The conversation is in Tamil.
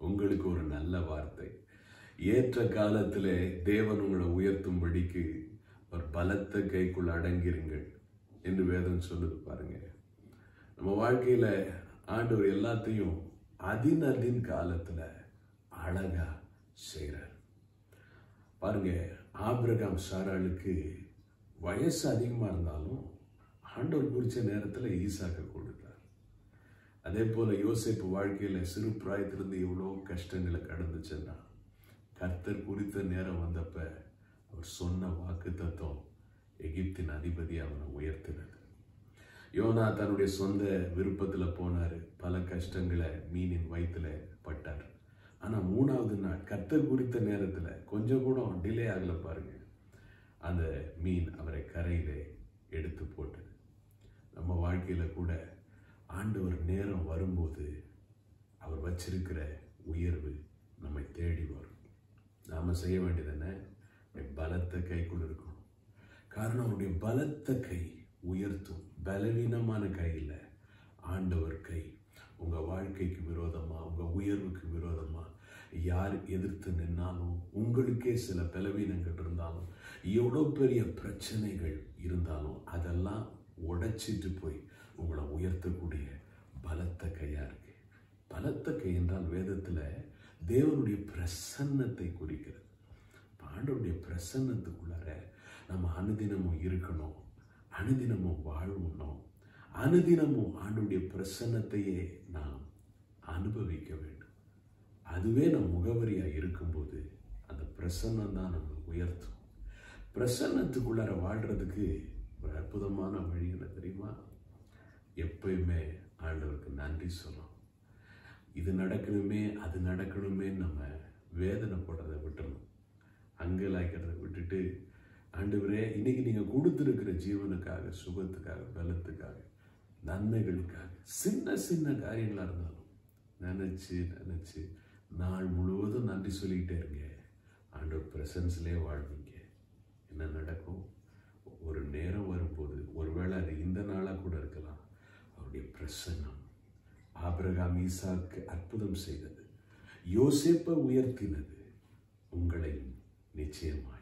உங்களுக்கு ஒரு நல்ல வார்த்தை ஏற்ற காலத்திலே தேவன் உங்களை உயர்த்தும்படிக்கு ஒரு பலத்த கைக்குள் அடங்கிருங்கள் என்று வேதம் சொல்லுது பாருங்க நம்ம வாழ்க்கையில ஆண்டவர் எல்லாத்தையும் அதின் அதின் காலத்துல அழகா செய்கிறார் பாருங்க ஆபிரகாம் சாராளுக்கு வயசு அதிகமா இருந்தாலும் ஆண்டவர் குறிச்ச நேரத்துல ஈசாக்க கொடுத்தார் அதே போல யோசேப்பு வாழ்க்கையில சிறு பிராயத்திலிருந்து எவ்வளோ கஷ்டங்களை கடந்து சென்றான் கர்த்தர் குறித்த நேரம் வந்தப்ப அவர் சொன்ன வாக்கு தத்துவம் எகிப்தின் அதிபதி அவனை உயர்த்தினது யோனா தன்னுடைய சொந்த விருப்பத்துல போனாரு பல கஷ்டங்களை மீனின் வயித்துல பட்டார் ஆனா மூணாவது நாள் கர்த்தர் குறித்த நேரத்துல கொஞ்சம் கூட டிலே ஆகல பாருங்க அந்த மீன் அவரை கரையிலே எடுத்து போட்டது நம்ம வாழ்க்கையில கூட ஆண்டவர் நேரம் வரும்போது அவர் வச்சிருக்கிற உயர்வு நம்மை தேடி வரும் நாம செய்ய வேண்டியது என்ன அவருடைய பலத்த கைக்குள் இருக்கணும் காரணம் அவருடைய பலத்த கை உயர்த்தும் பலவீனமான கை இல்லை ஆண்டவர் கை உங்க வாழ்க்கைக்கு விரோதமா உங்க உயர்வுக்கு விரோதமா யார் எதிர்த்து நின்னாலும் உங்களுக்கே சில பலவீனங்கள் இருந்தாலும் எவ்வளோ பெரிய பிரச்சனைகள் இருந்தாலும் அதெல்லாம் உடைச்சிட்டு போய் உங்களை உயர்த்தக்கூடிய பலத்த கையா இருக்கு பலத்த கை என்றால் வேதத்துல தேவனுடைய பிரசன்னத்தை குறிக்கிறது இப்ப ஆண்டவருடைய பிரசன்னத்துக்குள்ளார நம்ம அனுதினமும் இருக்கணும் அனுதினமும் வாழணும் அனுதினமும் ஆண்டுடைய பிரசன்னத்தையே நாம் அனுபவிக்க வேண்டும் அதுவே நம் முகவரியா இருக்கும்போது அந்த பிரசன்னம் தான் நம்ம உயர்த்தும் பிரசன்னத்துக்குள்ளார வாழ்றதுக்கு ஒரு அற்புதமான வழி என்ன தெரியுமா எப்பயுமே ஆண்டவருக்கு நன்றி சொல்லணும் இது நடக்கணுமே அது நடக்கணுமே நம்ம வேதனைப்படுறதை விட்டுறணும் அங்கலாய்க்கிறத விட்டுட்டு ஆண்டவரே இன்னைக்கு நீங்கள் கொடுத்துருக்கிற ஜீவனுக்காக சுகத்துக்காக பலத்துக்காக நன்மைகளுக்காக சின்ன சின்ன காரியங்களாக இருந்தாலும் நினச்சி நினச்சி நாள் முழுவதும் நன்றி சொல்லிக்கிட்டே இருங்க ஆண்டவர் பிரசன்ஸ்லேயே வாழ்வீங்க என்ன நடக்கும் ஒரு நேரம் வரும்போது ஒருவேளை அது இந்த நாளாக கூட இருக்கலாம் அவருடைய பிரசன்னம் ஆபிரகாம் ஈசாக்கு அற்புதம் செய்தது யோசேப்பை உயர்த்தினது உங்களையும் நிச்சயமாக